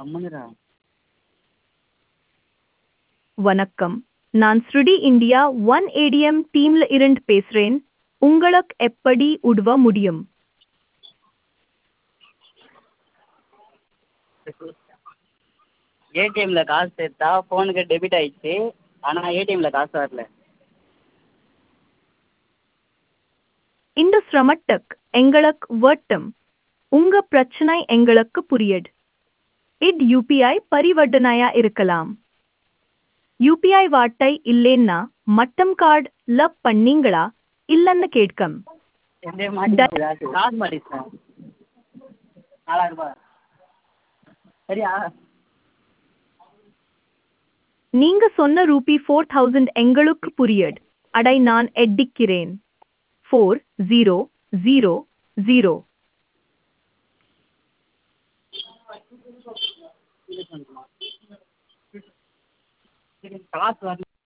கம்முனுடா வணக்கம் நான் ஸ்ருடி இந்தியா ஒன் ஏடிஎம் டீம்ல இருந்து பேசுறேன் உங்களுக்கு எப்படி உதவ முடியும் ஏடிஎம்மில் காசு சேர்த்தா ஃபோனுக்கு டெபிட் ஆயிடுச்சு ஆனால் ஏடிஎம்மில் காசு வரல இந்த சிரமத்துக்கு எங்களுக்கு வட்டம் உங்க பிரச்சனை எங்களுக்கு புரியுது இது யூபிஐ பரிவர்த்தனையா இருக்கலாம் யூபிஐ வார்த்தை இல்லைன்னா மட்டம் கார்டு லப் பண்ணீங்களா இல்லைன்னு கேட்கம் எந்த மாட்டி காசு மாட்டிச்சு நாலாயிரம் ரூபாய் சரியா நீங்க சொன்ன ரூபி ஃபோர் தௌசண்ட் எங்களுக்கு புரியுது அடை நான் எட்டிக்கிறேன் ஃபோர் ஜீரோ ஜீரோ ஜீரோ காசு வரல